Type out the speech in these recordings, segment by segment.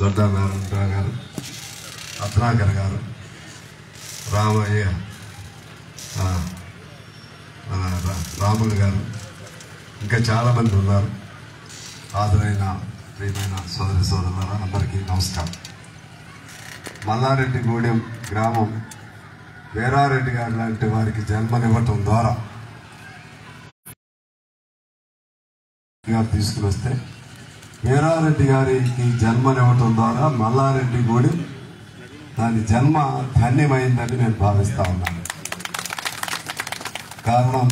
దొడ్డ నారాయణరావు గారు రత్నాకర్ గారు రామయ్య ఆ, మన రా- రాములు గారు ఇంకా చాలామంది ఉన్నారు హాజరైన ప్రియమైన సోదరి సోదరులారా అందరికీ నమస్కారం మల్లారెడ్డిగూడెం గ్రామం వీరారెడ్డి గారు లాంటి వారికి జన్మనివ్వటం ద్వారా గారు తీసుకుని వస్తే వీరారెడ్డి గారికి జన్మనివ్వటం ద్వారా మల్లారెడ్డి గూడెం దాని జన్మ ధన్యమైందని నేను భావిస్తా ఉన్నాను కారణం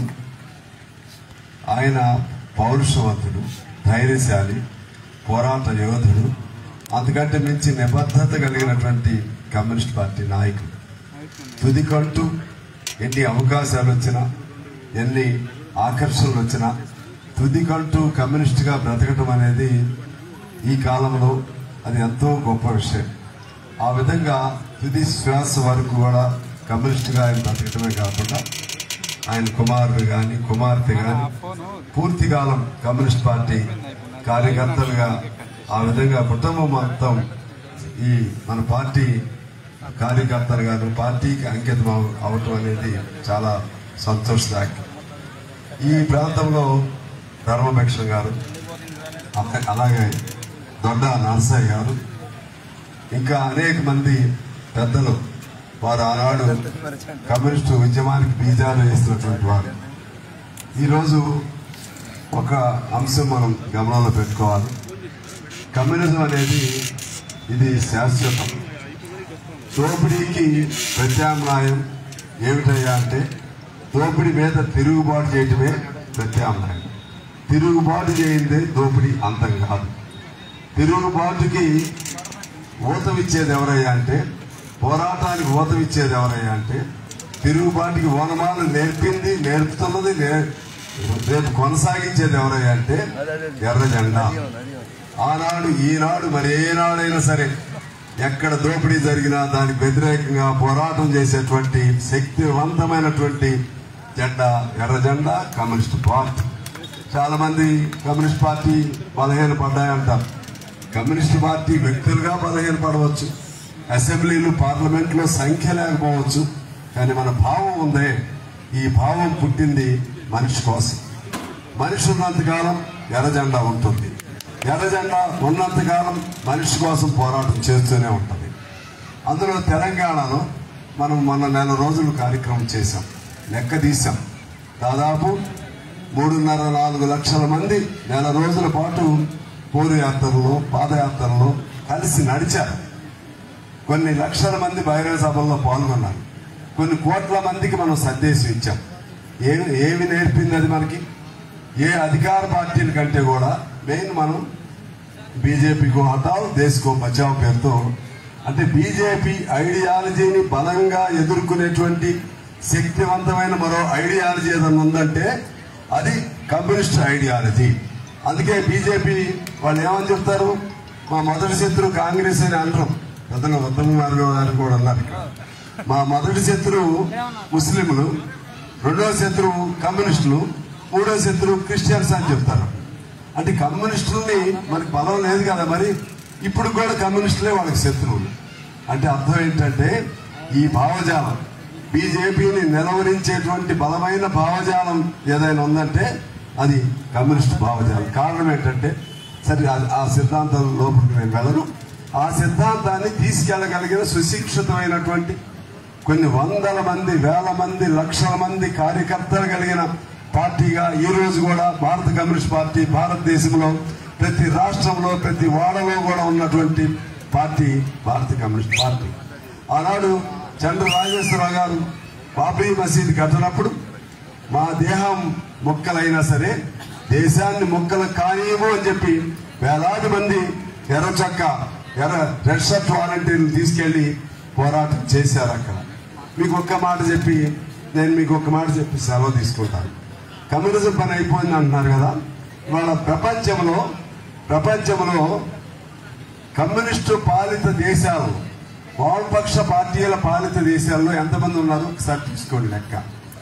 ఆయన పౌరుషవంతుడు ధైర్యశాలి పోరాట యోధుడు అంతకంటే మించి నిబద్ధత కలిగినటువంటి కమ్యూనిస్ట్ పార్టీ నాయకుడు తుదికంటూ ఎన్ని అవకాశాలు వచ్చినా ఎన్ని ఆకర్షణలు వచ్చినా తుదికంటూ కమ్యూనిస్ట్గా బ్రతకటం అనేది ఈ కాలంలో అది ఎంతో గొప్ప విషయం ఆ విధంగా తుది శ్వాస వరకు కూడా కమ్యూనిస్ట్గా ఆయన బ్రతకటమే కాకుండా ఆయన కుమారుడు కానీ కుమార్తె కానీ పూర్తి కాలం కమ్యూనిస్ట్ పార్టీ కార్యకర్తలుగా ఆ విధంగా కుటుంబం మొత్తం ఈ మన పార్టీ కార్యకర్తలుగాను పార్టీకి అంకితం అవ- అవటం అనేది చాలా సంతోషదాయకం ఈ ప్రాంతంలో ధర్మభిక్ష గారు అక్క- అలాగే దొడ్డ నరసయ్య గారు ఇంకా అనేక మంది పెద్దలు వారు ఆనాడు కమ్యూనిస్టు ఉద్యమానికి బీజాలు వేస్తున్నటువంటి వారు ఈరోజు ఒక అంశం మనం గమనంలో పెట్టుకోవాలి కమ్యూనిజం అనేది ఇది శాశ్వతం దోపిడీకి ప్రత్యామ్నాయం ఏమిటయ్యా అంటే దోపిడీ మీద తిరుగుబాటు చేయటమే ప్రత్యామ్నాయం తిరుగుబాటు చేయిందే దోపిడీ అంతం కాదు తిరుగుబాటుకి ఊతమిచ్చేది ఎవరయ్యా అంటే పోరాటానికి ఊతమిచ్చేది ఎవరయ్యా అంటే తిరుగుబాటుకి ఓనమాలు నేర్పింది నేర్పుతున్నది నే- రేపు కొనసాగించేది ఎవరయ్యా అంటే ఎర్ర జెండా ఆనాడు ఈనాడు మరి ఏనాడైనా సరే ఎక్కడ దోపిడీ జరిగినా దానికి వ్యతిరేకంగా పోరాటం చేసేటువంటి శక్తివంతమైనటువంటి జెండా ఎర్ర జెండా కమ్యూనిస్ట్ పార్టీ చాలా మంది కమ్యూనిస్ట్ పార్టీ బలహీన పడ్డాయంటారు కమ్యూనిస్ట్ పార్టీ వ్యక్తులుగా బలహీన పడవచ్చు అసెంబ్లీలు పార్లమెంట్లో సంఖ్య లేకపోవచ్చు కానీ మన భావం ఉందే ఈ భావం పుట్టింది మనిషి కోసం మనిషి ఉన్నంతకాలం ఎర్ర జెండా ఉంటుంది ఎర్ర జెండా ఉన్నంతకాలం మనిషి కోసం పోరాటం చేస్తూనే ఉంటుంది అందులో తెలంగాణలో మనం మొన్న నెల రోజులు కార్యక్రమం చేశాం లెక్క తీశాం దాదాపు మూడున్నర నాలుగు లక్షల మంది నెల రోజుల పాటు పోరు యాత్రల్లో పాదయాత్రల్లో కలిసి నడిచారు కొన్ని లక్షల మంది బహిరంగ సభల్లో పాల్గొన్నారు కొన్ని కోట్ల మందికి మనం సందేశం ఇచ్చాం ఏమి ఏమి నేర్పింది అది మనకి ఏ అధికార పార్టీల కంటే కూడా మెయిన్ మనం బీజేపీకో హటావ్ దేశకో బచావ్ పేరుతో అంటే బీజేపీ ఐడియాలజీని బలంగా ఎదుర్కొనేటువంటి శక్తివంతమైన మరో ఐడియాలజీ ఏదైనా ఉందంటే అది కమ్యూనిస్ట్ ఐడియాలజీ అందుకే బీజేపీ వాళ్ళు ఏమని చెప్తారు మా మొదటి శత్రువు కాంగ్రెస్ అని అంటారు పెద్దలు ఉత్తమ మార్గం గారు కూడా ఉన్నారు ఇక్కడ. మా మొదటి శత్రువు ముస్లింలు రెండో శత్రువు కమ్యూనిస్టులు మూడో శత్రువు క్రిస్టియన్స్ అని చెప్తారు అంటే కమ్యూనిస్టుల్ని మనకి బలం లేదు కదా మరి ఇప్పుడు కూడా కమ్యూనిస్టులే వాళ్ళకి శత్రువులు అంటే అర్థం ఏంటంటే ఈ భావజాలం బీజేపీని నిలవరించేటువంటి బలమైన భావజాలం ఏదైనా ఉందంటే అది కమ్యూనిస్ట్ భావజాలం కారణం ఏంటంటే సరే ఆ- ఆ సిద్ధాంతం లోపలికి నేను వెళ్ళను ఆ సిద్ధాంతాన్ని తీసుకెళ్ళగలిగిన సుశిక్షితమైనటువంటి కొన్ని వందల మంది వేల మంది లక్షల మంది కార్యకర్తలు కలిగిన పార్టీగా ఈ రోజు కూడా భారత కమ్యూనిస్ట్ పార్టీ భారతదేశంలో ప్రతి రాష్ట్రంలో ప్రతి వాడలో కూడా ఉన్నటువంటి పార్టీ భారత కమ్యూనిస్ట్ పార్టీ ఆనాడు చంద్ర రాజేశ్వరరావు గారు బాబ్రీ మసీద్ కట్టినప్పుడు మా దేహం మొక్కలైనా సరే దేశాన్ని మొక్కలు కానియము అని చెప్పి వేలాది మంది ఎర్ర చొక్క ఎర్ర రెడ్ షర్ట్ వాలంటీర్లు తీసుకెళ్లి పోరాటం చేశారు అక్కడ మీకు ఒక్క మాట చెప్పి నేను మీకు ఒక్క మాట చెప్పి సెలవు తీసుకుంటాను కమ్యూనిజం పని అయిపోయింది అంటున్నారు కదా ఇవాళ ప్రపంచంలో ప్రపంచంలో కమ్యూనిస్టు పాలిత దేశాలు వామపక్ష పార్టీల పాలిత దేశాల్లో ఎంతమంది ఉన్నారు ఒకసారి తీసుకోండి లెక్క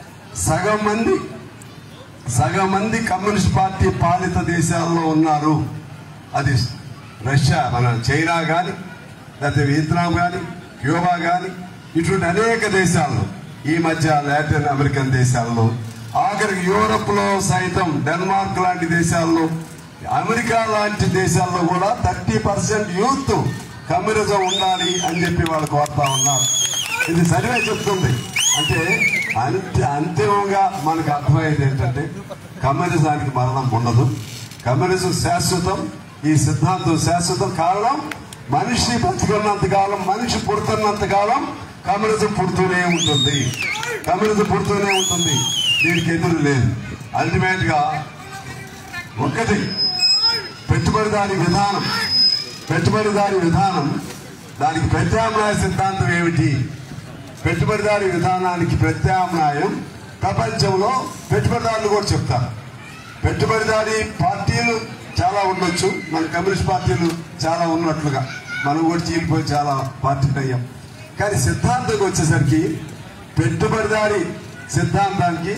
సగం మంది సగం మంది కమ్యూనిస్ట్ పార్టీ పాలిత దేశాల్లో ఉన్నారు అది రష్యా మన చైనా కానీ లేకపోతే వియత్నాం కానీ క్యూబా కానీ ఇటువంటి అనేక దేశాల్లో ఈ మధ్య లాటిన్ అమెరికన్ దేశాల్లో ఆఖరికి యూరప్ లో సైతం డెన్మార్క్ లాంటి దేశాల్లో అమెరికా లాంటి దేశాల్లో కూడా థర్టీ పర్సెంట్ యూత్ కమ్యూనిజం ఉండాలి అని చెప్పి వాళ్ళు కోరుతా ఉన్నారు ఇది సర్వే చెప్తుంది అంటే అంత అంతిమంగా మనకు అర్థమయ్యేది ఏంటంటే కమ్యూనిజానికి మరణం ఉండదు కమ్యూనిజం శాశ్వతం ఈ సిద్ధాంతం శాశ్వతం కారణం మనిషి బతుకున్నంత కాలం మనిషి పుడుతున్నంత కాలం కమ్యూనిజం పుడుతూనే ఉంటుంది కమ్యూనిజం పుడుతూనే ఉంటుంది దీనికి ఎదురు లేదు అల్టిమేట్ గా ఒకటి పెట్టుబడిదారి విధానం పెట్టుబడిదారి విధానం దానికి ప్రత్యామ్నాయ సిద్ధాంతం ఏమిటి పెట్టుబడిదారి విధానానికి ప్రత్యామ్నాయం ప్రపంచంలో పెట్టుబడిదారులు కూడా చెప్తారు పెట్టుబడిదారి పార్టీలు చాలా ఉండొచ్చు మన కమ్యూనిస్ట్ పార్టీలు చాలా ఉన్నట్లుగా మనం కూడా చీలిపోయి చాలా పార్టీలు అయ్యాం కానీ సిద్ధాంతంకి వచ్చేసరికి పెట్టుబడిదారి సిద్ధాంతానికి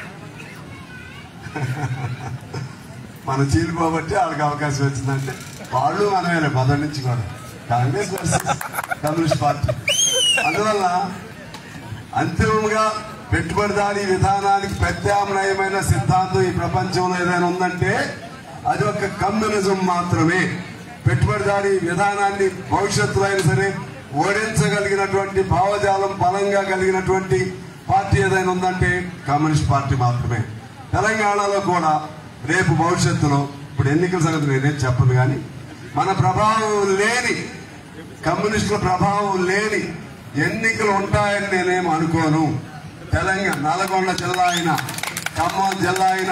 మనం చీలిపోబట్టి వాళ్ళకి అవకాశం వచ్చిందంటే వాళ్ళు మనమేలే మొదటి నుంచి కూడా కాంగ్రెస్ వర్సెస్ కమ్యూనిస్ట్ పార్టీ అందువల్ల అంతిమంగా పెట్టుబడిదారీ విధానానికి ప్రత్యామ్నాయమైన సిద్ధాంతం ఈ ప్రపంచంలో ఏదైనా ఉందంటే అది ఒక కమ్యూనిజం మాత్రమే పెట్టుబడిదారీ విధానాన్ని భవిష్యత్తులో అయినా సరే ఓడించగలిగినటువంటి భావజాలం బలంగా కలిగినటువంటి పార్టీ ఏదైనా ఉందంటే కమ్యూనిస్ట్ పార్టీ మాత్రమే తెలంగాణలో కూడా రేపు భవిష్యత్తులో ఇప్పుడు ఎన్నికల సంగతి నేనేం చెప్పను కానీ మన ప్రభావం లేని కమ్యూనిస్టుల ప్రభావం లేని ఎన్నికలు ఉంటాయని నేనేం అనుకోను తెలంగాణ నల్గొండ జిల్లా అయినా ఖమ్మం జిల్లా అయినా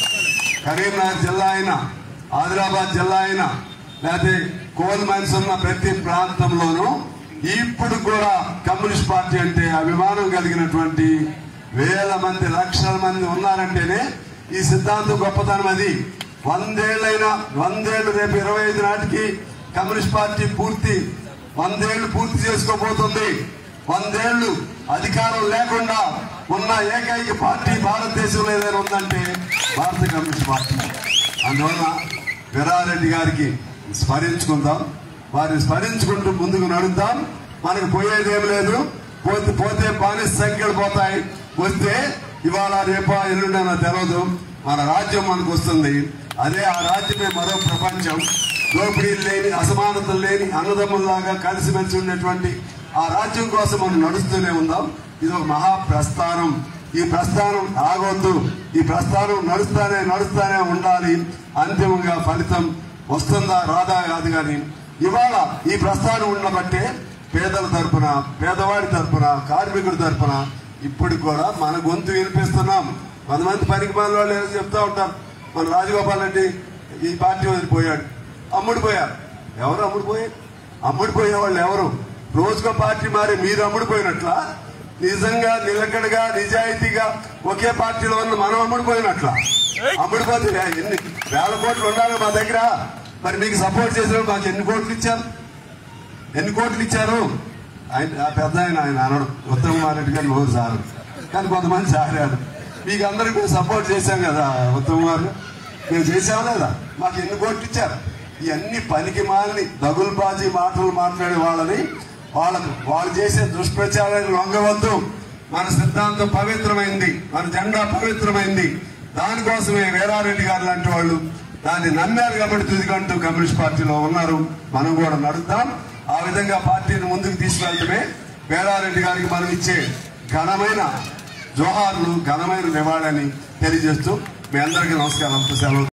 కరీంనగర్ జిల్లా అయినా ఆదిలాబాద్ జిల్లా అయినా లేకపోతే కోల్ మైన్స్ ఉన్న ప్రతి ప్రాంతంలోనూ ఇప్పుడు కూడా కమ్యూనిస్ట్ పార్టీ అంటే అభిమానం కలిగినటువంటి వేల మంది లక్షల మంది ఉన్నారంటేనే ఈ సిద్ధాంతం గొప్పతనం అది వందేళ్లైనా వందేళ్లు రేపు ఇరవై ఐదు నాటికి కమ్యూనిస్ట్ పార్టీ పూర్తి వందేళ్లు పూర్తి చేసుకోబోతుంది వందేళ్లు అధికారం లేకుండా ఉన్న ఏకైక పార్టీ భారతదేశంలో ఏదైనా ఉందంటే భారత కమ్యూనిస్ట్ పార్టీ అందువల్ల వీరారెడ్డి గారికి స్మరించుకుందాం వారిని స్మరించుకుంటూ ముందుకు నడుద్దాం మనకు పోయేది ఏం లేదు పోతే పోతే బానిస సంఖ్యలు పోతాయి వస్తే ఇవాళ రేపా ఎల్లుండనో తెలియదు మన రాజ్యం మనకు వస్తుంది అదే ఆ రాజ్యమే మరో ప్రపంచం దోపిడీలు లేని అసమానతలు లేని అన్నదమ్ముల్లాగా కలిసిమెలిసి ఉండేటువంటి ఆ రాజ్యం కోసం మనం నడుస్తూనే ఉందాం ఇది ఒక మహా ప్రస్థానం ఈ ప్రస్థానం ఆగొద్దు ఈ ప్రస్థానం నడుస్తానే నడుస్తానే ఉండాలి అంతిమంగా ఫలితం వస్తుందా రాదా కాదు కానీ ఇవాళ ఈ ప్రస్థానం ఉండబట్టే పేదల తరపున పేదవాడి తరపున కార్మికుడి తరపున ఇప్పుడు కూడా మన గొంతు వినిపిస్తున్నాం కొంతమంది పనికి పనుల వాళ్ళు ఏదో చెప్తా ఉంటారు మన రాజగోపాల్ రెడ్డి ఈ పార్టీ వదిలిపోయాడు అమ్ముడు పోయారు ఎవరు అమ్ముడు పోయారు అమ్ముడు పోయే వాళ్ళు ఎవరు రోజుకో పార్టీ మారి మీరు అమ్ముడు పోయినట్ల నిజంగా నిలకడగా నిజాయితీగా ఒకే పార్టీలో ఉన్న మనం అమ్ముడు పోయినట్ల అమ్ముడు పోతే ఎన్ని వేల కోట్లు ఉండాలి మా దగ్గర మరి మీకు సపోర్ట్ చేసిన మాకు ఎన్ని కోట్లు ఇచ్చారు ఎన్ని కోట్లు ఇచ్చారు ఆయన ఆ పెద్ద ఆయన ఆయన అనడు ఉత్తమ్ కుమార్ రెడ్డి గారు నోరు సారు కానీ కొంతమంది సారారు మీకు అందరికి మేము సపోర్ట్ చేశాం కదా ఉత్తమ్ కుమార్ మేము చేసాం లేదా మాకు ఎన్ని కోట్లు ఇచ్చారు ఇవన్నీ పనికి మాలని దగులుబాజీ మాటలు మాట్లాడే వాళ్ళని వాళ్ళకు వాళ్ళు చేసే దుష్ప్రచారాన్ని లొంగవద్దు మన సిద్ధాంతం పవిత్రమైంది మన జెండా పవిత్రమైంది దానికోసమే వీరారెడ్డి గారు లాంటి వాళ్ళు దాన్ని నమ్మారు కాబట్టి తుదికంటూ కమ్యూనిస్ట్ పార్టీలో ఉన్నారు మనం కూడా నడుద్దాం ఆ విధంగా పార్టీని ముందుకు తీసుకెళ్తమే వేలారెడ్డి గారికి మనం ఇచ్చే ఘనమైన జోహార్లు ఘనమైన నివాళని తెలియజేస్తూ మీ అందరికీ నమస్కారం సెలవు